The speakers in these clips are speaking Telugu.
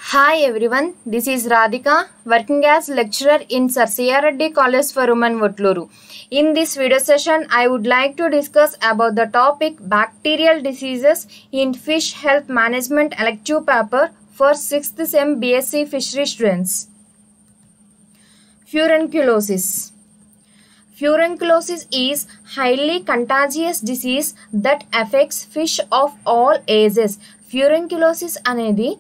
Hi everyone, this is Radhika, working as lecturer in Sir C.R. Reddy College for Women Votluru. In this video session, I would like to discuss about the topic bacterial diseases in fish health management elective paper for 6th sem BSc fishery students. Furunculosis. Furunculosis is highly contagious disease that affects fish of all ages. Furunculosis అనేది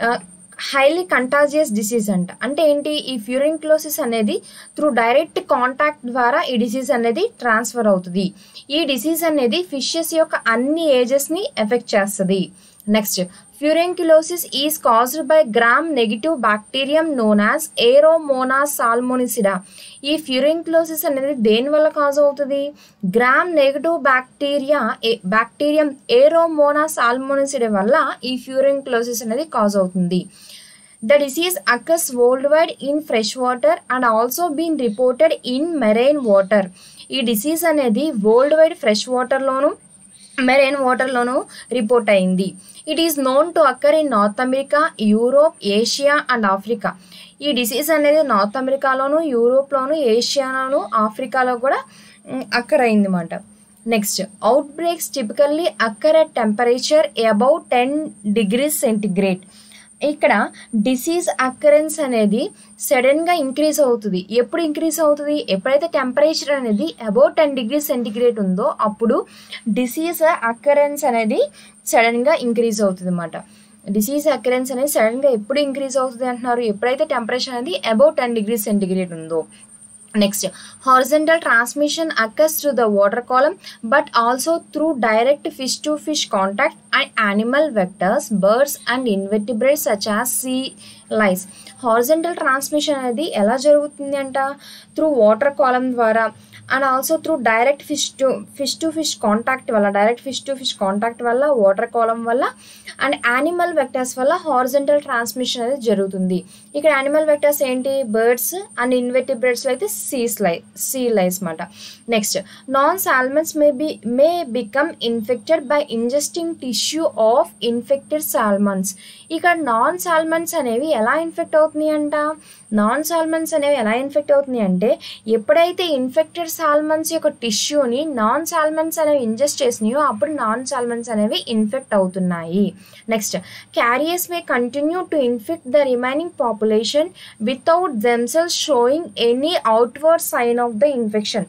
హైలీ కంటాజియస్ డిసీజ్ అంట అంటే ఏంటి ఈ ఫ్యూరింక్లోసిస్ అనేది త్రూ డైరెక్ట్ కాంటాక్ట్ ద్వారా ఈ డిసీజ్ అనేది ట్రాన్స్ఫర్ అవుతుంది ఈ డిసీజ్ అనేది ఫిషెస్ యొక్క అన్ని ఏజెస్ని ఎఫెక్ట్ చేస్తుంది next furunculosis is caused by Gram negative bacterium known as Aeromonas salmonicida ఈ ఫ్యూరెంక్యులోసిస్ అనేది దేని వల్ల కాజ్ అవుతుంది Gram negative bacteria bacterium Aeromona salmonicida వల్ల ఈ ఫ్యూరెంక్యులోసిస్ అనేది కాజ్ అవుతుంది The disease occurs worldwide in fresh water and also been reported in marine water. ఈ డిసీజ్ అనేది వరల్డ్ వైడ్ ఫ్రెష్ వాటర్లోను మెరైన్ వాటర్లోనూ రిపోర్ట్ అయింది it is known to occur in North America Europe Asia and Africa ఈ డిసీజ్ అనేది నార్త్ అమెరికాలోను యూరోప్లోను ఏషియాలోను ఆఫ్రికాలో కూడా అక్కర్ అయిందన్నమాట next outbreaks typically occur at temperature about ten degrees centigrade ఇక్కడ డిసీజ్ అక్కరెన్స్ అనేది సడన్గా ఇంక్రీజ్ అవుతుంది ఎప్పుడు ఇంక్రీజ్ అవుతుంది ఎప్పుడైతే టెంపరేచర్ అనేది అబౌట్ టెన్ డిగ్రీ సెంటిగ్రేడ్ ఉందో అప్పుడు డిసీజ్ అక్కరెన్స్ అనేది సడన్గా ఇంక్రీజ్ అవుతుంది అన్నమాట డిసీజ్ అక్కరెన్స్ అనేది సడన్గా ఎప్పుడు ఇంక్రీజ్ అవుతుంది అంటున్నారు ఎప్పుడైతే టెంపరేచర్ అనేది అబౌట్ టెన్ డిగ్రీ సెంటిగ్రేడ్ ఉందో next horizontal transmission occurs to the water column but also through direct fish to fish contact and animal vectors birds and invertebrates such as sea lice horizontal transmission అనేది ఎలా జరుగుతుంది అంట త్రూ వాటర్ కాలం ద్వారా and also through direct fish to fish to fish contact వల్ల direct fish to fish contact వల్ల వాటర్ కాలం వల్ల అండ్ యానిమల్ వెక్టర్స్ వల్ల హారిజెంటల్ ట్రాన్స్మిషన్ అనేది జరుగుతుంది ఇక్కడ యానిమల్ వెక్టర్స్ ఏంటి బర్డ్స్ అండ్ ఇన్వెటిబ్రేట్స్లో అయితే సీస్ లై సీ లైస్ అనమాట next non salmons may be may become infected by ingesting tissue of infected salmons ఇక్కడ నాన్ సాల్మన్స్ అనేవి ఎలా ఇన్ఫెక్ట్ అవుతున్నాయి అంట నాన్ సాల్మన్స్ అనేవి ఎలా ఇన్ఫెక్ట్ అవుతున్నాయి అంటే ఎప్పుడైతే ఇన్ఫెక్టెడ్ సాల్మన్స్ యొక్క టిష్యూని నాన్ సాల్మన్స్ అనేవి ఇంజెస్ట్ చేసినాయో అప్పుడు నాన్ సాల్మన్స్ అనేవి ఇన్ఫెక్ట్ అవుతున్నాయి next carriers may continue to infect the remaining population without themselves showing any outward sign of the infection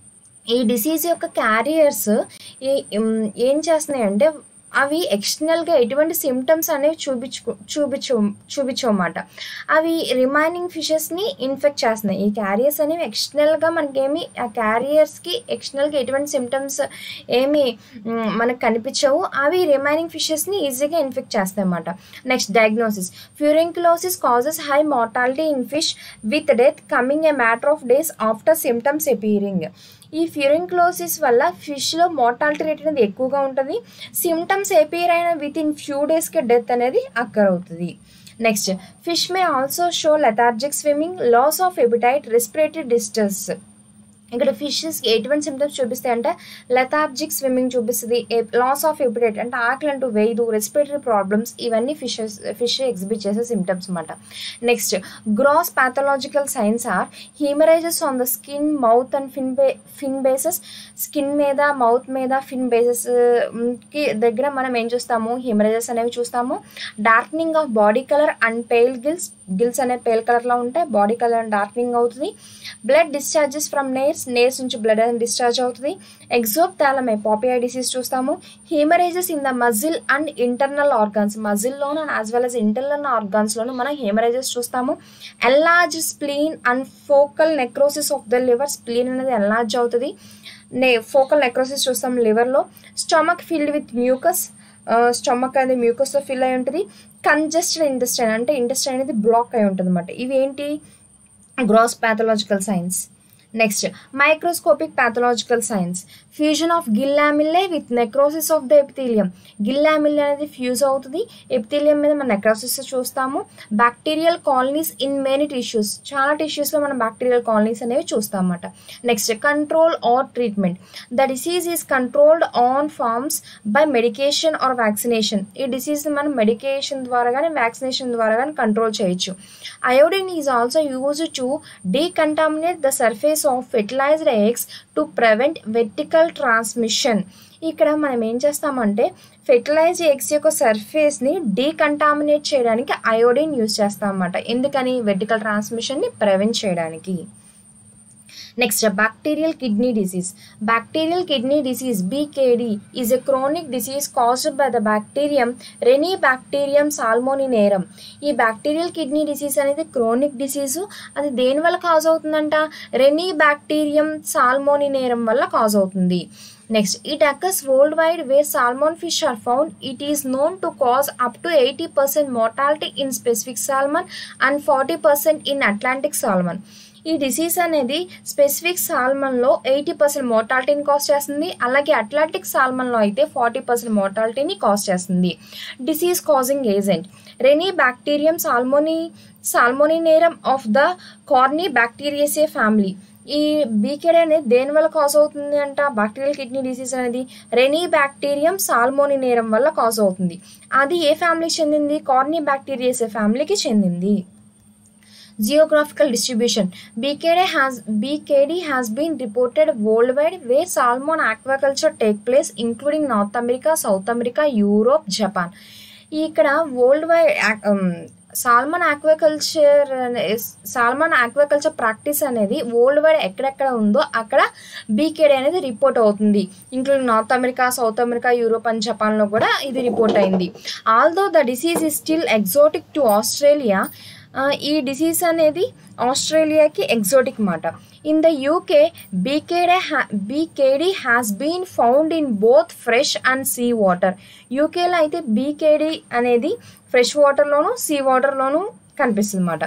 ఈ డిసీజ్ యొక్క క్యారియర్స్ ఏం చేస్తున్నాయి అంటే అవి ఎక్స్టర్నల్గా ఎటువంటి సిమ్టమ్స్ అనేవి చూపించు చూపించు చూపించమాట అవి రిమైనింగ్ ఫిషెస్ని ఇన్ఫెక్ట్ చేస్తున్నాయి ఈ క్యారియర్స్ అనేవి ఎక్స్టర్నల్గా మనకేమి ఆ క్యారియర్స్కి ఎక్స్టర్నల్గా ఎటువంటి సిమ్టమ్స్ ఏమి మనకు కనిపించవు అవి రిమైనింగ్ ఫిషెస్ని ఈజీగా ఇన్ఫెక్ట్ చేస్తాయి అన్నమాట next diagnosis furunculosis causes high mortality in fish with death coming a matter of days after symptoms appearing ఈ ఫ్యూరింక్లోసిస్ వల్ల ఫిష్లో మోర్టాలిటీ రేట్ అనేది ఎక్కువగా ఉంటుంది సిమ్టమ్స్ ఎపీర్ అయిన విత్ ఇన్ ఫ్యూ డేస్కి డెత్ అనేది అక్కర్ అవుతుంది next fish may also show lethargic swimming loss of appetite respiratory distress ఇక్కడ ఫిషెస్కి ఎటువంటి సిమ్టమ్స్ చూపిస్తాయి అంటే లెథార్జిక్ స్విమ్మింగ్ చూపిస్తుంది లాస్ ఆఫ్ ఎపిటైట్ అంటే ఆకలి అంటూ వేయదు రెస్పిరేటరీ ప్రాబ్లమ్స్ ఇవన్నీ ఫిషెస్ ఫిష్ ఎగ్జిబిట్ చేసే సిమ్టమ్స్ అనమాట next gross pathological signs are haemorrhages on the skin mouth and fin bay fin bases skin మీద మౌత్ మీద ఫిన్ బేసెస్ కి దగ్గర మనం ఏం చూస్తాము హీమరైజెస్ అనేవి చూస్తాము darkening of body colour and pale gills gills అనే పేల్ కలర్లో ఉంటాయి బాడీ కలర్ డార్క్నింగ్ అవుతుంది blood discharges from nares nares నుంచి బ్లడ్ అనేది డిశ్చార్జ్ అవుతుంది ఎగ్జోప్ తాలమే పాపియా డిసీజ్ చూస్తాము haemorrhages in the muscle and internal organs మజిల్లోను and as well as internal ఆర్గాన్స్లోను మనం హీమరేజెస్ చూస్తాము enlarge spleen and focal necrosis of the liver spleen అనేది ఎల్లార్జ్ అవుతుంది నే ఫోకల్ నెక్రోసిస్ చూస్తాం లివర్లో stomach filled with mucus stomach అనేది మ్యూకస్తో ఫిల్ అయి ఉంటుంది కంజెస్టెడ్ ఇంటెస్టైన్ అంటే ఇంటెస్టైన్ అనేది బ్లాక్ అయి ఉంటుంది అనమాట ఇవి ఏంటి gross pathological signs next microscopic pathological signs fusion of gill lamellae with necrosis of the epithelium gill lamellae అనేది ఫ్యూజ్ అవుతుంది ఎపిథీలియం మీద మనం నెక్రోసిస్ చూస్తాము bacterial colonies in many tissues చాలా టిష్యూస్లో మనం బ్యాక్టీరియల్ కాలనీస్ అనేవి చూస్తాం అన్నమాట next control or treatment the disease is controlled on farms by medication or vaccination ఈ డిసీజ్ మనం మెడికేషన్ ద్వారా కానీ వ్యాక్సినేషన్ ద్వారా కానీ కంట్రోల్ చేయొచ్చు iodine is also use to decontaminate the surface of fertilised eggs to prevent vertical transmission ఇక్కడ మనం ఏం చేస్తామంటే ఫెర్టిలైజ్ ఎగ్స్ యొక్క సర్ఫేస్ని డీకంటామినేట్ చేయడానికి అయోడిన్ యూజ్ చేస్తాం అన్నమాట ఎందుకని వెర్టికల్ ట్రాన్స్మిషన్ని ప్రివెంట్ చేయడానికి next bacterial kidney disease bacterial kidney disease BKD is a chronic disease caused by the bacterium Renibacterium salmoninarum ఈ బ్యాక్టీరియల్ కిడ్నీ డిసీజ్ అనేది క్రోనిక్ డిసీజు అది దేని వల్ల కాజ్ అవుతుందంట రెనీ బ్యాక్టీరియం సాల్మోనినేరం వల్ల కాజ్ అవుతుంది next it occurs world wide where salmon fish are found it is known to cause up to eighty percent mortality in specific salmon and forty percent in Atlantic salmon ఈ డిసీజ్ అనేది స్పెసిఫిక్ సాల్మన్లో ఎయిటీ పర్సెంట్ మోర్టాలిటీని కాస్ట్ చేస్తుంది అలాగే అట్లాంటిక్ సాల్మన్లో అయితే ఫార్టీ పర్సెంట్ మోర్టాలిటీని కాస్ట్ చేస్తుంది disease causing agent Renibacterium salmoni salmoninarum of the Corynebacteriaceae family ఈ బీకెడ్ అనేది దేని వల్ల కాజ్ అవుతుంది అంట బ్యాక్టీరియల్ కిడ్నీ డిసీజ్ అనేది రెనీ బ్యాక్టీరియం సాల్మోనినేరం వల్ల కాజ్ అవుతుంది అది ఏ ఫ్యామిలీకి చెందింది కార్నీ బ్యాక్టీరియేసే ఫ్యామిలీకి చెందింది geographical distribution bkd has bkd has been reported worldwide where salmon aquaculture take place including north america south america europe japan ఇక్కడ world wide salmon aquaculture salmon aquaculture practice అనేది వరల్డ్ వైడ్ ఎక్కడెక్కడ ఉందో అక్కడ బీకేడీ అనేది రిపోర్ట్ అవుతుంది including North America South America Europe and జపాన్లో కూడా ఇది రిపోర్ట్ అయింది although the disease is still exotic to Australia ఈ డిసీజ్ అనేది ఆస్ట్రేలియాకి ఎగ్జోటిక్ మాట in the UK BKD has BKD has been found in both fresh and sea water యూకేలో అయితే బీకేడీ అనేది ఫ్రెష్ వాటర్లోను సీ వాటర్లోను కనిపిస్తుంది అన్నమాట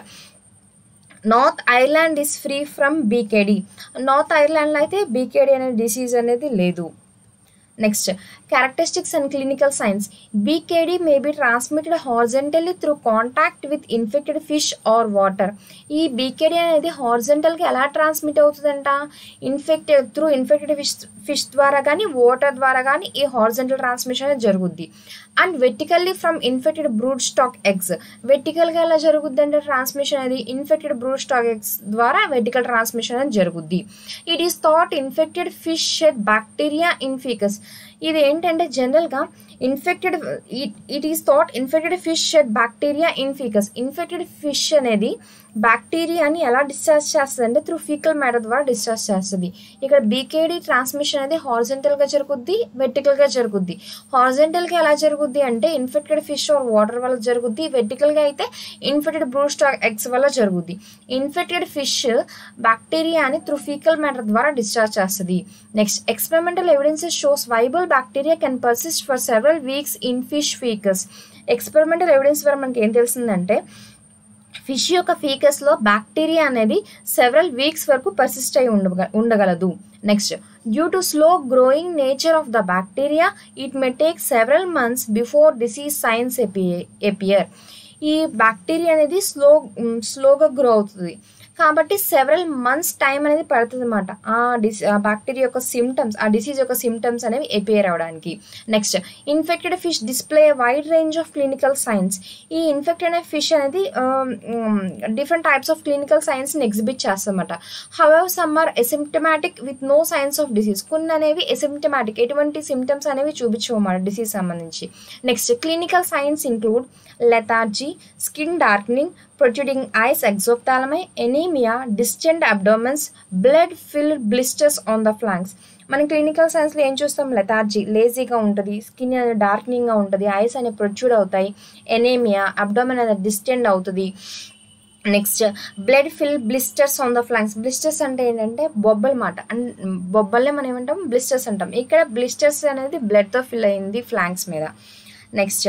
North Ireland is free from BKD North ఐర్లాండ్లో అయితే బీకేడీ అనే డిసీజ్ అనేది లేదు next characteristics and clinical signs BKD may be transmitted horizontally through contact with infected fish or water ఈ బీకేడీ అనేది హార్జెంటల్గా ఎలా ట్రాన్స్మిట్ అవుతుందంట infected through infected fish fish ద్వారా కానీ వాటర్ ద్వారా కానీ ఈ హార్జెంటల్ ట్రాన్స్మిషన్ అనేది జరుగుద్ది and vertically from infected broodstock eggs వెర్టికల్గా ఎలా జరుగుద్ది అంటే ట్రాన్స్మిషన్ అనేది ఇన్ఫెక్టెడ్ బ్రూడ్ స్టాక్ ఎగ్స్ ద్వారా వెర్టికల్ ట్రాన్స్మిషన్ అనేది జరుగుద్ది it is thought infected fish shed bacteria in faeces ఇది ఏంటంటే జనరల్గా infected it is thought infected fish shed bacteria in faeces infected fish అనేది బ్యాక్టీరియాని ఎలా డిశ్చార్జ్ చేస్తుంది అంటే త్రూ ఫీకల్ మ్యాటర్ ద్వారా డిశ్చార్జ్ చేస్తుంది ఇక్కడ బీకేడీ ట్రాన్స్మిషన్ అనేది హార్జెంటల్గా జరుగుద్ది వెర్టికల్గా జరుగుద్ది హార్జెంటల్గా ఎలా జరుగుద్ది అంటే ఇన్ఫెక్టెడ్ ఫిష్ ఆర్ వాటర్ వల్ల జరుగుద్ది వెర్టికల్గా అయితే ఇన్ఫెక్టెడ్ బ్రూస్టాక్ ఎగ్స్ వల్ల జరుగుద్ది ఇన్ఫెక్టెడ్ ఫిష్ బ్యాక్టీరియాని త్రూ ఫీకల్ మ్యాటర్ ద్వారా డిశ్చార్జ్ చేస్తుంది next experimental evidences shows viable bacteria can persist for several weeks in fish faeces experimental evidence ద్వారా మనకి ఏం తెలిసిందంటే ఫిష్ యొక్క ఫీకస్లో బ్యాక్టీరియా అనేది సెవెరల్ వీక్స్ వరకు పర్సిస్ట్ అయి ఉండగ ఉండగలదు next due to slow growing nature of the bacteria it may take several months before disease signs appear ఈ బ్యాక్టీరియా అనేది స్లో స్లోగా గ్రో అవుతుంది కాబట్టి సెవెరల్ మంత్స్ టైం అనేది పడుతుంది అనమాట ఆ డిసీ ఆ బ్యాక్టీరియా యొక్క సిమ్టమ్స్ ఆ డిసీజ్ యొక్క సిమ్టమ్స్ అనేవి ఎపియర్ అవడానికి next infected fish display wide range of clinical signs ఈ ఇన్ఫెక్టెడ్ అనే ఫిష్ అనేది డిఫరెంట్ టైప్స్ ఆఫ్ క్లినికల్ సైన్స్ని ఎగ్జిబిట్ చేస్తామన్నమాట however some are asymptomatic with no signs of disease కొన్ని అనేవి ఎసిమ్టమాటిక్ ఎటువంటి సిమ్టమ్స్ అనేవి చూపించమన్నమాట డిసీజ్ సంబంధించి next clinical signs include lethargy skin darkening protruding eyes exophthalmia anaemia distended abdomens blood filled blisters on the flanks మనం క్లినికల్ సైన్స్లో ఏం చూస్తాం లెథార్జీ లేజీగా ఉంటుంది స్కిన్ అనేది డార్క్నింగ్గా ఉంటుంది ఐస్ అనేవి ప్రొట్యూడ్ అవుతాయి ఎనేమియా అబ్డోమెన్ అనేది డిస్టెండ్ అవుతుంది next blood fill blisters on the flanks blisters అంటే ఏంటంటే బొబ్బలు మాట అండ్ బొబ్బలే మనం ఏమంటాం బ్లిస్టర్స్ అంటాం ఇక్కడ బ్లిస్టర్స్ అనేది బ్లడ్తో ఫిల్ అయింది ఫ్లాంక్స్ మీద next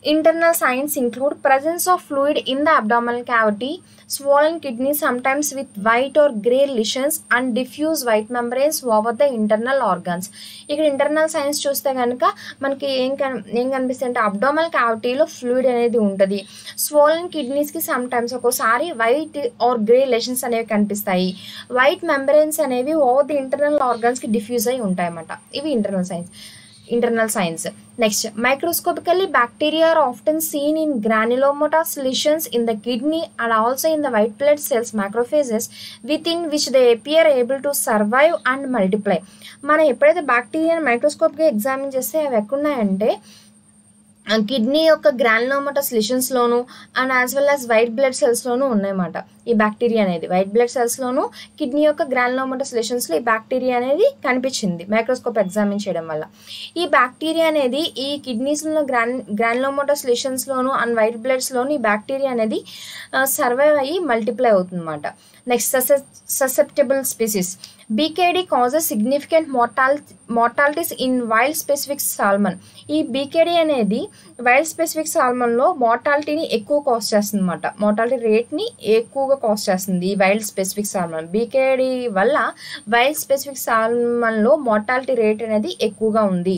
Internal signs include presence of fluid in the abdominal cavity, swollen kidneys sometimes with white or gray lesions and diffuse white membranes over the internal organs. ఇక్కడ ఇంటర్నల్ సైన్స్ చూస్తే కనుక మనకి ఏం కన్ ఏం కనిపిస్తుంది అంటే అబ్డామల్ క్యావిటీలో ఫ్లూయిడ్ అనేది ఉంటుంది స్వోలన్ కిడ్నీస్కి సమ్ టైమ్స్ ఒక్కోసారి వైట్ ఆర్ గ్రే లెషన్స్ అనేవి కనిపిస్తాయి వైట్ మెంబ్రెయిన్స్ అనేవి ఓవర్ ది ఇంటర్నల్ ఆర్గన్స్కి డిఫ్యూజ్ అయి ఉంటాయి అన్నమాట ఇవి internal signs internal signs. Next, microscopically, bacteria are often seen in granulomatous lesions in the kidney and also in the white blood cells macrophages within which they appear able to survive and multiply. మనం ఎప్పుడైతే బ్యాక్టీరియాని మైక్రోస్కోప్గా ఎగ్జామిన్ చేస్తే అవి ఎక్కడున్నాయంటే కిడ్నీ యొక్క గ్రాన్లోమటస్ లిషన్స్లోను and as well as white blood సెల్స్లోనూ ఉన్నాయన్నమాట ఈ బ్యాక్టీరియా అనేది వైట్ బ్లడ్ సెల్స్లోను కిడ్నీ యొక్క గ్రాన్లోమటస్ లిషన్స్లో ఈ బ్యాక్టీరియా అనేది కనిపించింది మైక్రోస్కోప్ ఎగ్జామిన్ చేయడం వల్ల ఈ బ్యాక్టీరియా అనేది ఈ కిడ్నీస్లో గ్రాన్ గ్రాన్లోమటస్ లిషన్స్లోను అండ్ వైట్ బ్లడ్స్లోను ఈ బ్యాక్టీరియా అనేది సర్వైవ్ అయ్యి మల్టిప్లై అవుతుందన్నమాట next susceptible species BKD causes significant mortal mortalities in wild specific salmon ఈ బీకేడి అనేది వైల్డ్ స్పెసిఫిక్ సాల్మన్లో మోర్టాలిటీని ఎక్కువ కాస్ట్ చేస్తుంది అనమాట మోర్టాలిటీ రేట్ని ఎక్కువగా కాస్ట్ చేస్తుంది ఈ వైల్డ్ స్పెసిఫిక్ సాల్మన్ బీకేడి వల్ల వైల్డ్ స్పెసిఫిక్ సాల్మన్లో మోర్టాలిటీ రేట్ అనేది ఎక్కువగా ఉంది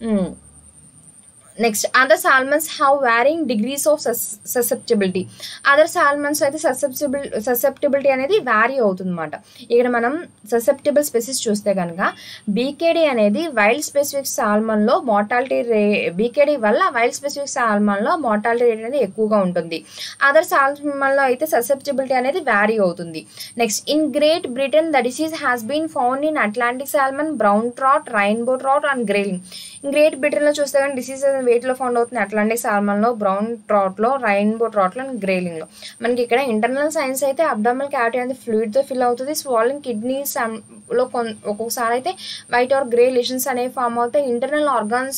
next other salmons have varying degrees of susceptibility other salmons అయితే ససెప్టబిల్ ససెప్టబిలిటీ అనేది వ్యారీ అవుతుందన్నమాట ఇక్కడ మనం ససెప్టబుల్ స్పెసిస్ చూస్తే కనుక బీకేడీ అనేది వైల్డ్ స్పెసిఫిక్ సాల్మన్లో మోర్టాలిటీ రే బీకేడీ వల్ల వైల్డ్ స్పెసిఫిక్ సాల్మన్లో మోర్టాలిటీ రేట్ అనేది ఎక్కువగా ఉంటుంది అదర్ సాల్మన్లో అయితే ససెప్టబిలిటీ అనేది వ్యారీ అవుతుంది next in Great Britain the disease has been found in Atlantic salmon brown trout rainbow trout and grayling Great బ్రిటన్లో చూస్తే కానీ డిసీజ్ వేటిలో ఫౌండ్ అవుతుంది అట్లాంటిక్ సాల్మన్లో బ్రౌన్ ట్రాట్లో రైన్బో ట్రాట్లో అండ్ గ్రేలింగ్లో మనకి ఇక్కడ ఇంటర్నల్ సైన్స్ అయితే అబ్డామల్ క్యావిటీ అనేది ఫ్లూయిడ్తో ఫిల్ అవుతుంది స్వాలింగ్ కిడ్నీస్ లో కొన్ ఒక్కొక్కసారి అయితే వైట్ ఆర్ గ్రే లిషన్స్ అనేవి ఫామ్ అవుతాయి ఇంటర్నల్ ఆర్గాన్స్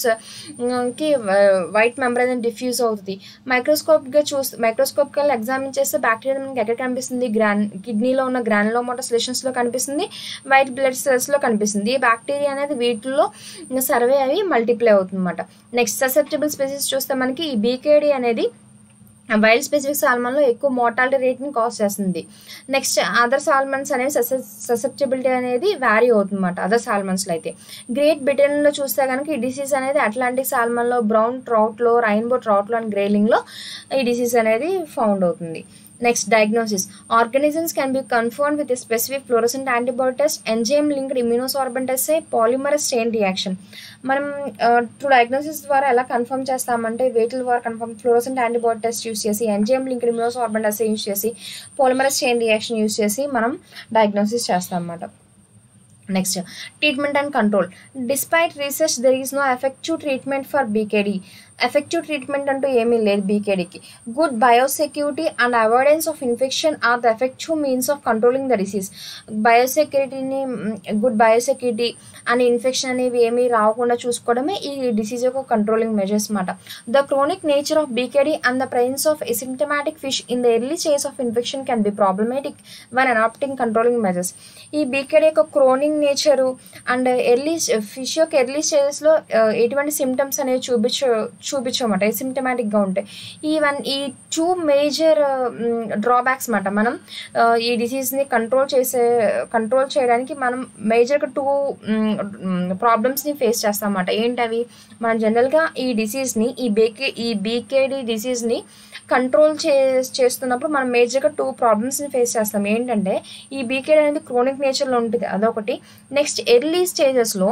కి వైట్ మెంబ్రెయిన్ డిఫ్యూజ్ అవుతుంది మైక్రోస్కోప్గా చూస్తే మైక్రోస్కోప్కి ఎగ్జామిన్ చేస్తే బ్యాక్టీరియా మనకి ఎక్కడ కనిపిస్తుంది గ్రాన్ కిడ్నీలో ఉన్న గ్రానులోమోటస్ లిషన్స్లో కనిపిస్తుంది వైట్ బ్లడ్ సెల్స్లో కనిపిస్తుంది ఈ బ్యాక్టీరియా అనేది వీటిల్లో సర్వే అవి మల్టిప్లై అవుతుంది అనమాట నెక్స్ట్ ససెప్టబుల్ స్పెసిస్ చూస్తే మనకి ఈ బీకేడీ అనేది వైల్డ్ స్పెసిఫిక్ సాల్మన్లో ఎక్కువ మోర్టాలిటీ రేట్ని కాస్ట్ చేస్తుంది నెక్స్ట్ అదర్ సాల్మన్స్ అనేవి ససెప్టబిలిటీ అనేది వ్యారీ అవుతుంది అనమాట అదర్ సాల్మన్స్లో అయితే గ్రేట్ బ్రిటన్లో చూస్తే కనుక ఈ డిసీజ్ అనేది అట్లాంటిక్ సాల్మన్లో బ్రౌన్ ట్రౌట్లో రైన్బో ట్రౌట్లో అండ్ గ్రేలింగ్లో ఈ డిసీజ్ అనేది ఫౌండ్ అవుతుంది next diagnosis organisms can be confirm with specific fluorescent antibody test enzyme linked immunosorbent test polymerase chain reaction మనం టు డయాగ్నోసిస్ ద్వారా ఎలా కన్ఫర్మ్ చేస్తామంటే వేటిల ద్వారా confirm fluorescent antibody test use చేసి enzyme linked immunosorbent test use చేసి పాలిమరస్ చైన్ రియాక్షన్ యూస్ చేసి మనం డయాగ్నోసిస్ చేస్తాం అన్నమాట next treatment and control despite research there is no effective treatment for BKD effective treatment అంటూ ఏమీ లేదు బీకేడీకి good biosecurity and avoidance of infection are the effective means of controlling the disease బయోసెక్యూరిటీని గుడ్ బయోసెక్యూరిటీ అండ్ ఇన్ఫెక్షన్ అనేవి ఏమీ రాకుండా చూసుకోవడమే ఈ డిసీజ్ యొక్క కంట్రోలింగ్ మెజర్స్ అనమాట the chronic nature of BKD and the presence of asymptomatic fish in the early stage of infection can be problematic when adapting controlling measures ఈ బీకేడీ యొక్క క్రోనింగ్ నేచరు అండ్ ఎర్లీ ఫిష్ యొక్క ఎర్లీ స్టేజెస్లో ఎటువంటి సిమ్టమ్స్ అనేవి చూపించ చూపించమాట సిమ్టమాటిక్గా ఉంటాయి ఈవన్ ఈ టూ మేజర్ డ్రాబ్యాక్స్ అనమాట మనం ఈ డిసీజ్ని కంట్రోల్ చేసే కంట్రోల్ చేయడానికి మనం మేజర్గా టూ ప్రాబ్లమ్స్ని ఫేస్ చేస్తాం అన్నమాట ఏంటవి మనం జనరల్గా ఈ డిసీజ్ని ఈ బేకే ఈ బీకేడి డిసీజ్ని కంట్రోల్ చే చేస్తున్నప్పుడు మనం మేజర్గా టూ ప్రాబ్లమ్స్ని ఫేస్ చేస్తాం ఏంటంటే ఈ బీకేడి అనేది క్రోనిక్ నేచర్లో ఉంటుంది అదొకటి నెక్స్ట్ ఎర్లీ స్టేజెస్లో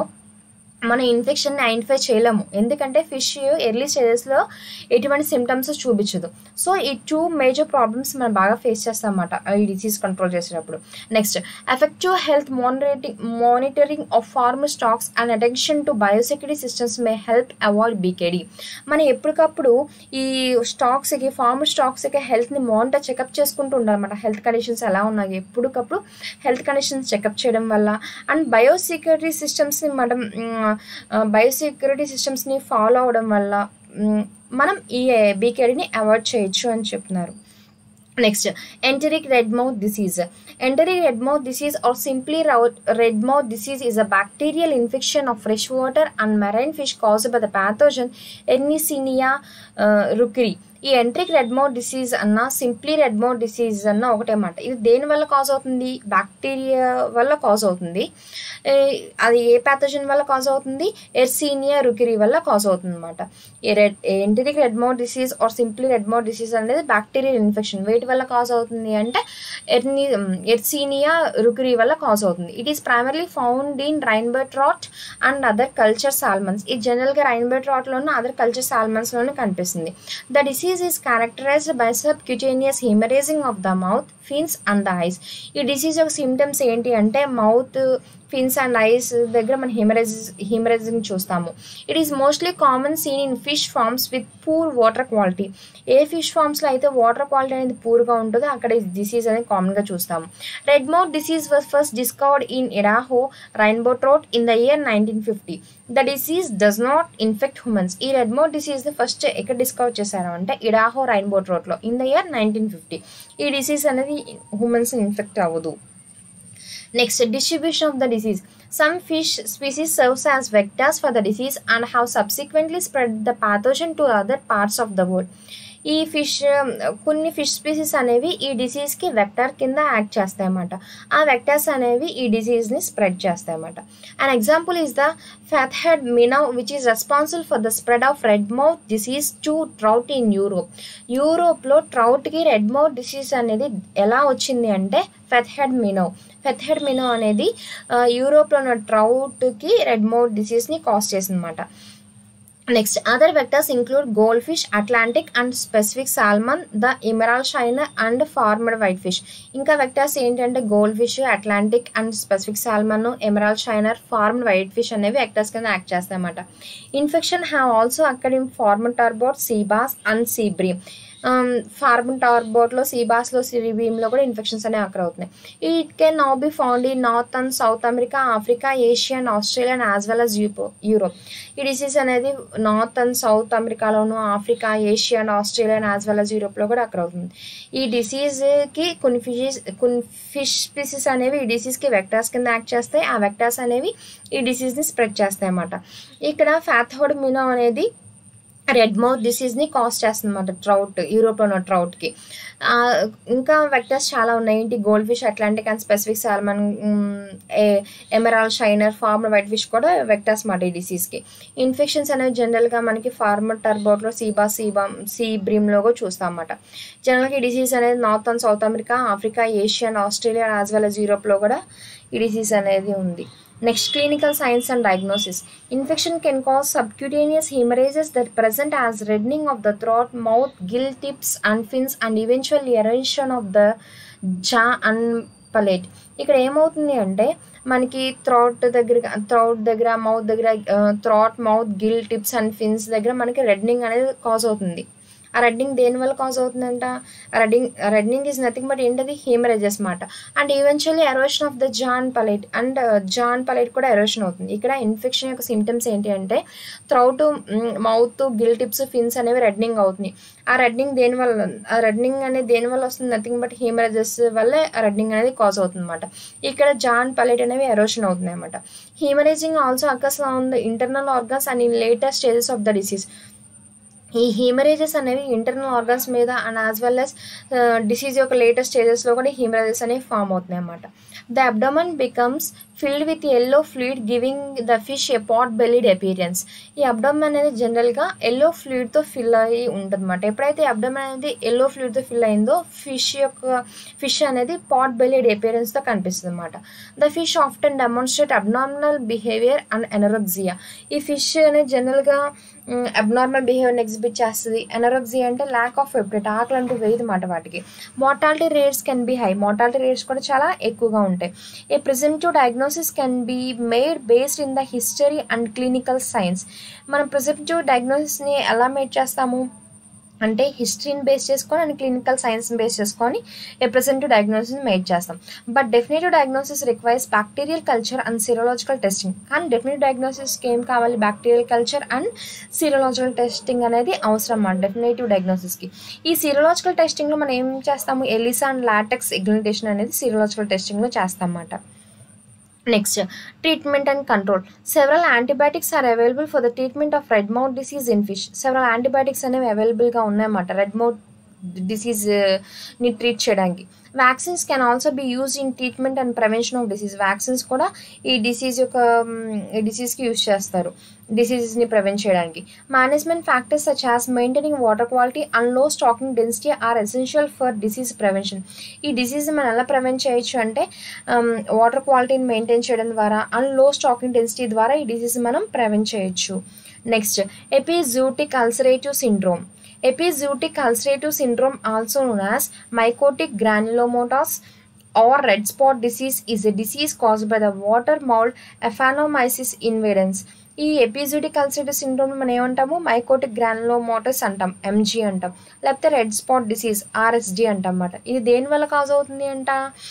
మన ఇన్ఫెక్షన్ని ఐడెంటిఫై చేయలేము ఎందుకంటే ఫిష్ ఎర్లీ స్టేజెస్లో ఎటువంటి సిమ్టమ్స్ చూపించదు సో ఈ టూ మేజర్ ప్రాబ్లమ్స్ మనం బాగా ఫేస్ చేస్తాం అన్నమాట ఈ డిసీజ్ కంట్రోల్ చేసేటప్పుడు next effective health monitoring monitoring of farm stocks and attention to biosecurity systems may help avoid BKD మనం ఎప్పటికప్పుడు ఈ స్టాక్స్కి ఫార్మ్ స్టాక్స్కి హెల్త్ని మానిటర్ చెకప్ చేసుకుంటూ ఉండాలన్నమాట హెల్త్ కండిషన్స్ ఎలా ఉన్నాయి ఎప్పటికప్పుడు హెల్త్ కండిషన్స్ చెకప్ చేయడం వల్ల అండ్ బయోసెక్యూరిటీ సిస్టమ్స్ని మనం బయోసెక్యూరిటీ సిస్టమ్స్ని ఫాలో అవడం వల్ల మనం ఈ బీకేడీని అవాయిడ్ చేయొచ్చు అని చెప్తున్నారు Next, enteric red mouth disease. Enteric red mouth disease, or simply rou- red mouth disease, is a bacterial infection of freshwater and marine fish caused by the pathogen Ernisenia uh, rucri. ఈ ఎంట్రిక్ రెడ్ మౌత్ డిసీజ్ అన్న సింప్లీ రెడ్ మౌత్ డిసీజ్ అన్న ఒకటే మాట ఇది దేని వల్ల కాజ్ అవుతుంది బ్యాక్టీరియా వల్ల కాజ్ అవుతుంది ఏ, అది ఏ ప్యాథోజన్ వల్ల కాజ్ అవుతుంది ఎర్సీనియా రుకిరి వల్ల కాజ్ అవుతుంది అనమాట ఈ red enteric red mouth disease or simply red mouth disease అనేది బ్యాక్టీరియల్ ఇన్ఫెక్షన్ వేటి వల్ల కాజ్ అవుతుంది అంటే ఎర్ని ఎర్సీనియా రుకిరి వల్ల కాజ్ అవుతుంది it is primarily found in rainbow trout and other culture salmons ఇది జనరల్గా రైన్బర్ ట్రాట్లోనూ అదర్ కల్చర్ సాల్మన్స్లోనూ కనిపిస్తుంది the disease is characterized by subcutaneous haemorrhaging of the mouth fins and the eyes ఈ డిసీజ్ యొక్క సిమ్టమ్స్ ఏంటి అంటే మౌత్ ఫిన్స్ అండ్ ఐస్ దగ్గర మనం హిమరేజ్ హిమరేజింగ్ చూస్తాము it is mostly common seen in fish farms with poor water quality ఏ ఫిష్ ఫార్మ్స్లో అయితే వాటర్ క్వాలిటీ అనేది పూర్గా ఉంటుందో అక్కడ ఈ డిసీజ్ అనేది కామన్గా చూస్తాము red mouth disease was first discovered in Idaho rainbow trout in the year nineteen fifty the disease does not infect humans ఈ రెడ్ మౌత్ డిసీజ్ని ఫస్ట్ ఎక్కడ డిస్కవర్ చేశారు అంటే ఇడాహో రైన్బో ట్రోట్లో in the year nineteen fifty ఈ డిసీజ్ అనేది హ్యూమన్స్ ఇన్ఫెక్ట్ అవ్వదు Next, distribution of the disease. Some fish species serves as vectors for the disease and have subsequently spread the pathogen to other parts of the world. ఈ ఫిష్ కొన్ని ఫిష్ స్పీసీస్ అనేవి ఈ డిసీజ్కి వెక్టర్ కింద యాక్ట్ చేస్తాయి అన్నమాట ఆ వెక్టర్స్ అనేవి ఈ డిసీజ్ని స్ప్రెడ్ చేస్తాయి అన్నమాట and example is the fathead minnow which is responsible for the spread of red mouth disease to trout in Europe యూరోప్లో ట్రౌట్కి రెడ్ మౌత్ డిసీజ్ అనేది ఎలా వచ్చింది అంటే fathead minnow fathead minnow అనేది ఆ, యూరోప్లో ఉన్న ట్రౌట్కి రెడ్ మౌత్ డిసీజ్ని కాజ్ చేసిందన్నమాట next other vectors include goldfish Atlantic and specific salmon the emerald shiner and farmed whitefish ఇంకా వెక్టర్స్ ఏంటంటే gold goldfish Atlantic and specific salmon emerald shiner farmed whitefish అనేవి వెక్టర్స్ కింద యాక్ట్ చేస్తాయన్నమాట infection have also occurred in farmed turbot sea bass and sea bream farmed టార్బోట్లో సీబాస్లో సిరిబీమ్లో కూడా ఇన్ఫెక్షన్స్ అనేవి అక్కడ అవుతున్నాయి it can now be found in North and South America Africa Asia and Australia and as well as యూపో యూరోప్ ఈ డిసీజ్ అనేది నార్త్ అండ్ సౌత్ అమెరికాలోను Africa Asia and Australia and as well as యూరోప్లో కూడా అక్కడ అవుతుంది ఈ డిసీజ్కి కొన్ని ఫిషెస్ కొన్ని ఫిష్ స్పీసీస్ అనేవి ఈ డిసీజ్కి వెక్టార్స్ కింద యాక్ట్ చేస్తాయి ఆ వెక్టార్స్ అనేవి ఈ డిసీజ్ని స్ప్రెడ్ చేస్తాయి అన్నమాట ఇక్కడ ఫ్యాథోడ్ మినో అనేది రెడ్ మౌత్ డిసీజ్ని కాజ్ చేస్తుంది అనమాట ట్రౌట్ యూరోప్లో ఉన్న ట్రౌట్కి ఇంకా వెక్టర్స్ చాలా ఉన్నాయి ఏంటి goldfish Atlantic and specific salmon emerald shiner farmer whitefish కూడా వెక్టర్స్ మాట ఈ డిసీజ్కి ఇన్ఫెక్షన్స్ అనేవి జనరల్గా మనకి ఫార్మర్ టర్బోట్లో సీబా సీబా సీ బ్రీమ్లో కూడా చూస్తాం అన్నమాట జనరల్గా ఈ డిసీజ్ అనేది North and South America Africa Asia and Australia as well as యూరోప్లో కూడా ఈ డిసీజ్ అనేది ఉంది next clinical signs and diagnosis infection can cause subcutaneous haemorrhages that present as reddening of the throat, mouth, gill tips and fins and eventual erosion of the jaw and palate. ఇక్కడ ఏమవుతుంది అంటే మనకి థ్రోట్ దగ్గర థ్రోట్ దగ్గర మౌత్ దగ్గర throat mouth gill tips and fins దగ్గర మనకి రెడ్నింగ్ అనేది కాజ్ అవుతుంది ఆ రెడ్డింగ్ దేని వల్ల కాజ్ అవుతుందంట reddening reddening is nothing but ఏంటది హీమరేజెస్ మాట and eventually erosion of the jaw palate and jaw palate కూడా ఎరోషన్ అవుతుంది ఇక్కడ ఇన్ఫెక్షన్ యొక్క సిమ్టమ్స్ ఏంటి అంటే throat mouth gill tips fins అనేవి రెడ్నింగ్ అవుతుంది ఆ రెడ్నింగ్ దేని వల్ల ఆ రెడ్నింగ్ అనేది దేని వల్ల వస్తుంది నథింగ్ బట్ హీమరేజెస్ వల్లే ఆ రెడ్నింగ్ అనేది కాజ్ అవుతుంది అనమాట ఇక్కడ జాన్ పలైట్ అనేవి ఎరోషన్ అవుతుంది అనమాట haemorrhaging also occurs on the internal organs and in latest stages of the disease ఈ హీమరేజెస్ అనేవి ఇంటర్నల్ ఆర్గన్స్ మీద and as well as disease యొక్క లేటెస్ట్ స్టేజెస్లో కూడా హీమరేజెస్ అనేవి ఫామ్ అవుతున్నాయి అన్నమాట the abdomen becomes filled with yellow fluid giving the fish a pot bellied appearance ఈ అబ్డమన్ అనేది జనరల్గా ఎల్లో ఫ్లూయిడ్తో ఫిల్ అయ్యి ఉంటుంది అనమాట ఎప్పుడైతే అబ్డమన్ అనేది ఎల్లో ఫ్లూయిడ్తో ఫిల్ అయిందో ఫిష్ యొక్క ఫిష్ అనేది పాట్ బెల్లీడ్ అపీరియన్స్తో కనిపిస్తుంది అనమాట the fish often demonstrate abnormal behaviour and anorexia ఈ ఫిష్ అనేది జనరల్గా అబ్నార్మల్ బిహేవియర్ని ఎగ్జిబిట్ చేస్తుంది ఎనరోక్సియా అంటే ల్యాక్ ఆఫ్ ఎప్టెట్ ఆకలి అంటూ వేయదు మాట వాటికి mortality rates can be high mortality rates కూడా చాలా ఎక్కువగా ఉంటాయి a presumptive diagnosis can be made based in the history and clinical signs మనం ప్రిజెంటివ్ డయాగ్నోసిస్ని ఎలా మేడ్ చేస్తాము అంటే హిస్టరీని బేస్ చేసుకొని అండ్ క్లినికల్ సైన్స్ని బేస్ చేసుకొని రిప్రజెంటివ్ డయాగ్నోసిస్ మేడ్ చేస్తాం but definitive diagnosis requires bacterial culture and serological testing కానీ డెఫినెటివ్ డయాగ్నోసిస్కి ఏం కావాలి bacterial culture and serological testing అనేది అవసరం అన్నమాట డెఫినేటివ్ డయాగ్నోసిస్కి ఈ సిరోలాజికల్ టెస్టింగ్లో మనం ఏం చేస్తాము ఎలిసా అండ్ లాటెక్స్ ఎగ్లిటేషన్ అనేది సిరోలాజికల్ టెస్టింగ్లో చేస్తాం అన్నమాట next treatment and control several antibiotics are available for the treatment of red mouth disease in fish several antibiotics అనేవి అవైలబుల్గా ఉన్నాయన్నమాట రెడ్ మౌత్ డిసీజ్ ని ట్రీట్ చేయడానికి vaccines can also be use in treatment and prevention of disease vaccines కూడా ఈ డిసీజ్ యొక్క డిసీజ్కి యూజ్ చేస్తారు డిసీజెస్ని ప్రివెంట్ చేయడానికి management factors such as maintaining water quality and low stocking density are essential for disease prevention ఈ డిసీజ్ మనం ఎలా ప్రివెంట్ చేయొచ్చు అంటే వాటర్ క్వాలిటీని మెయింటైన్ చేయడం ద్వారా అండ్ లో స్టాకింగ్ డెన్సిటీ ద్వారా ఈ డిసీజ్ మనం ప్రివెంట్ చేయొచ్చు next epizootic ulcerative syndrome epizootic ulcerative syndrome also known as mycotic granulomatous or red spot disease is a disease caused by the water mold Aphanomyces invadens ఈ ఎపిజూటిక్ అల్సరేటివ్ సిండ్రోమ్ మనం ఏమంటాము మైకోటిక్ గ్రానులోమోటస్ అంటాం ఎంజీ అంటాం లేకపోతే రెడ్ స్పాట్ డిసీజ్ ఆర్ఎస్డి అంటాం అన్నమాట ఇది దేని వల్ల కాజ్ అవుతుంది అంట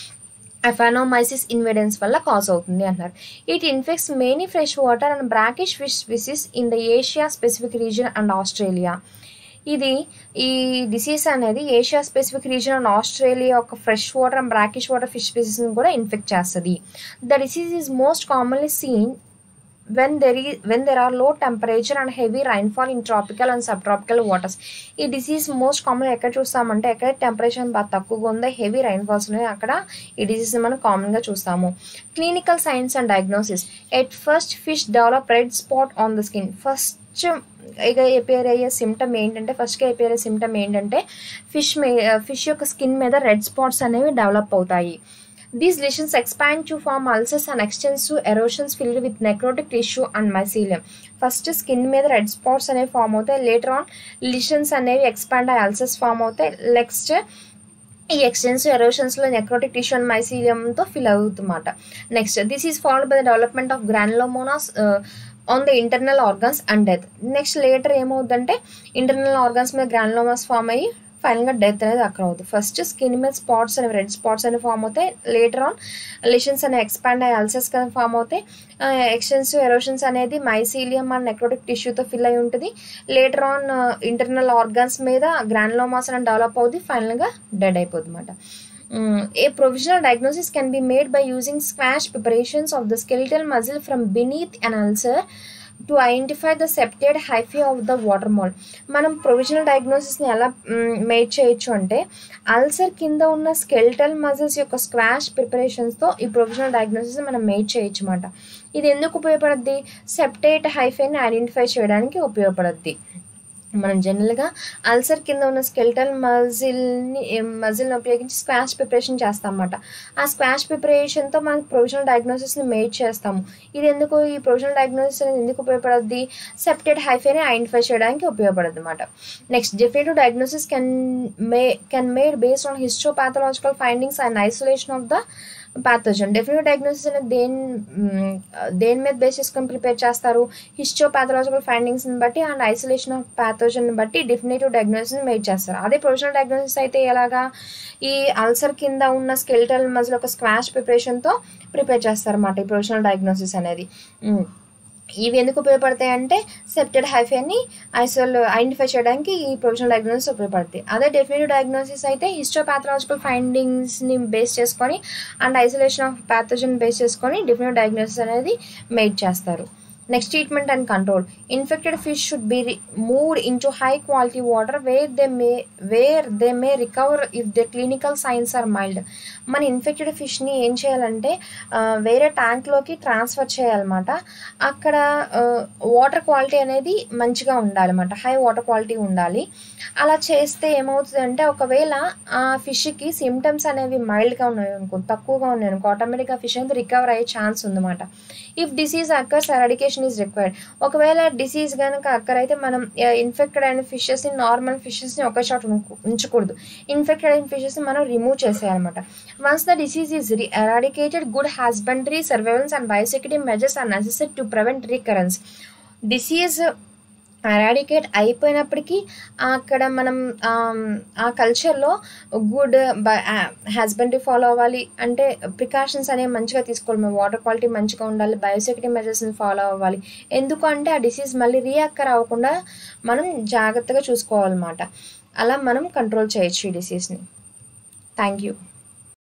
అఫానోమైసిస్ ఇన్వేడెన్స్ వల్ల కాజ్ అవుతుంది అంటారు it infects many fresh water and brackish fish species in the Asia specific region and Australia ఇది ఈ డిసీజ్ అనేది Asia specific region and Australia యొక్క fresh water and brackish water fish స్పీసీస్ని కూడా ఇన్ఫెక్ట్ చేస్తుంది the disease is most commonly seen when there ఈ when there are low temperature and heavy rainfall in tropical and sub tropical waters ఈ డిసీజ్ మోస్ట్ కామన్ ఎక్కడ చూస్తామంటే ఎక్కడ టెంపరేచర్ బాగా తక్కువగా ఉందో హెవీ రైన్ఫాల్స్ ఉన్నాయి అక్కడ ఈ డిసీజ్ మనం కామన్గా చూస్తాము clinical signs and diagnosis at first fish develop red spot on the skin first ఇక ఎపేర్ అయ్యే సిమ్టమ్ ఏంటంటే ఫస్ట్గా ఎపేర్ అయ్యే సిమ్టమ్ ఏంటంటే ఫిష్ మే ఫిష్ యొక్క స్కిన్ మీద రెడ్ స్పాట్స్ అనేవి డెవలప్ అవుతాయి these lesions expand to form ulcers and extensive erosions filled with necrotic tissue and mycelium first skin మీద రెడ్ స్పాట్స్ అనేవి ఫామ్ అవుతాయి లేటర్ ఆన్ లిషన్స్ అనేవి ఎక్స్పాండ్ అయ్యి అల్సర్స్ ఫామ్ అవుతాయి నెక్స్ట్ ఈ ఎక్స్టెన్సివ్ ఎరోషన్స్లో నెక్రోటిక్ టిష్యూ అండ్ మైసీలియంతో ఫిల్ అవుతుందన్నమాట next this is followed by the development of granulomas on the internal organs and death next later ఏమవుతుందంటే ఇంటర్నల్ ఆర్గన్స్ మీద గ్రానులోమాస్ ఫామ్ అయ్యి ఫైనల్గా డెత్ అనేది అక్కడ అవుతుంది ఫస్ట్ స్కిన్ మీద స్పాట్స్ అనేవి రెడ్ స్పాట్స్ అనేవి ఫామ్ అవుతాయి లేటర్ ఆన్ లెషన్స్ అనేవి ఎక్స్పాండ్ అయ్యి అల్సర్స్ కానీ ఫామ్ అవుతాయి ఎక్స్టెన్సివ్ ఎరోషన్స్ అనేది మైసీలియం అండ్ నెక్రోటిక్ టిష్యూతో ఫిల్ అయి ఉంటుంది లేటర్ ఆన్ ఇంటర్నల్ ఆర్గన్స్ మీద గ్రానులోమాస్ అనేది డెవలప్ అవుతుంది ఫైనల్గా డెడ్ అయిపోతుంది అనమాట a provisional diagnosis can be made by using squash preparations of the skeletal muscle from beneath an ulcer to identify the septate hyphae of the water mould మనం ప్రొవిజనల్ డయాగ్నోసిస్ని ఎలా మేడ్ చేయొచ్చు అంటే అల్సర్ కింద ఉన్న స్కెల్టల్ మజిల్స్ యొక్క స్క్వాష్ ప్రిపరేషన్స్తో ఈ ప్రొవిజనల్ డయాగ్నోసిస్ మనం మేడ్ చేయొచ్చు అనమాట ఇది ఎందుకు ఉపయోగపడుద్ది సెప్టేట్ హైఫీని ఐడెంటిఫై చేయడానికి ఉపయోగపడుద్ది మనం జనరల్గా అల్సర్ కింద ఉన్న స్కెల్టల్ మజిల్ని మజిల్ని ఉపయోగించి స్క్వాష్ ప్రిపరేషన్ చేస్తాం అన్నమాట ఆ స్క్వాష్ ప్రిపరేషన్తో మనం ప్రొవిజనల్ డయాగ్నోసిస్ని మేడ్ చేస్తాము ఇది ఎందుకు ఈ ప్రొవిజనల్ డయాగ్నోసిస్ అనేది ఎందుకు ఉపయోగపడుద్ది సెప్టెడ్ హైఫైని ఐడెంటిఫై చేయడానికి ఉపయోగపడుతుంది అనమాట next definitive diagnosis can may can made based on histopathological findings and isolation of the pathogen definitive diagnosis అనేది దేని దేని మీద బేస్ చేసుకొని ప్రిపేర్ చేస్తారు హిస్టో పాథలాజికల్ ఫైండింగ్స్ని బట్టి అండ్ ఐసోలేషన్ ఆఫ్ పాథోజన్ బట్టి డెఫినెటివ్ డయాగ్నోసిస్ని మేడ్ చేస్తారు అదే ప్రొఫెషనల్ డయాగ్నోసిస్ అయితే ఎలాగా ఈ అల్సర్ కింద ఉన్న స్కెల్టల్ మజిల్ ఒక స్క్వాష్ ప్రిపరేషన్తో ప్రిపేర్ చేస్తారు అన్నమాట ఈ ప్రొఫెషనల్ డయాగ్నోసిస్ అనేది ఇవి ఎందుకు ఉపయోగపడతాయి అంటే సెప్టెడ్ హైఫైని ఐసోల్ ఐడెంటిఫై చేయడానికి ఈ ప్రొఫెషనల్ డయాగ్నోసిస్ ఉపయోగపడతాయి అదే డెఫినెటివ్ డయాగ్నోసిస్ అయితే హిస్టోపాథలాజికల్ ఫైండింగ్స్ని బేస్ చేసుకొని and isolation of pathogen base చేసుకొని డెఫినెటివ్ డయాగ్నోసిస్ అనేది మేడ్ చేస్తారు next treatment and control infected fish should be moved into high quality water where they may where they may recover if the clinical signs are mild మన ఇన్ఫెక్టెడ్ ఫిష్ని ఏం చేయాలంటే వేరే ట్యాంక్లోకి ట్రాన్స్ఫర్ చేయాలన్నమాట అక్కడ వాటర్ క్వాలిటీ అనేది మంచిగా ఉండాలన్నమాట హై వాటర్ క్వాలిటీ ఉండాలి అలా చేస్తే ఏమవుతుందంటే ఒకవేళ ఆ ఫిష్కి సిమ్టమ్స్ అనేవి మైల్డ్గా ఉన్నాయి అనుకో తక్కువగా ఉన్నాయి అనుకో ఆటోమేటిక్గా ఫిష్ అనేది రికవర్ అయ్యే ఛాన్స్ ఉందన్నమాట if disease occurs eradication is required ఒకవేళ డిసీజ్ కనుక అక్కర్ అయితే మనం ఇన్ఫెక్టెడ్ అయిన ఫిషెస్ని నార్మల్ ఫిషెస్ని ఒక షాట్ ఉంచకూడదు ఇన్ఫెక్టెడ్ అయిన ఫిషెస్ని మనం రిమూవ్ చేసేయాలన్నమాట once the disease is eradicated good husbandry surveillance and biosecurity measures are necessary to prevent recurrence disease eradicate అయిపోయినప్పటికీ అక్కడ మనం ఆ కల్చర్లో గుడ్ హస్బెండరీ ఫాలో అవ్వాలి అంటే ప్రికాషన్స్ అనేవి మంచిగా తీసుకోవాలి వాటర్ క్వాలిటీ మంచిగా ఉండాలి బయోసెక్యూరిటీ మెజర్స్ని ఫాలో అవ్వాలి ఎందుకు అంటే ఆ డిసీజ్ మళ్ళీ రీఅక్కర్ అవ్వకుండా మనం జాగ్రత్తగా చూసుకోవాలన్నమాట అలా మనం కంట్రోల్ చేయొచ్చు ఈ డిసీజ్ని థ్యాంక్ యూ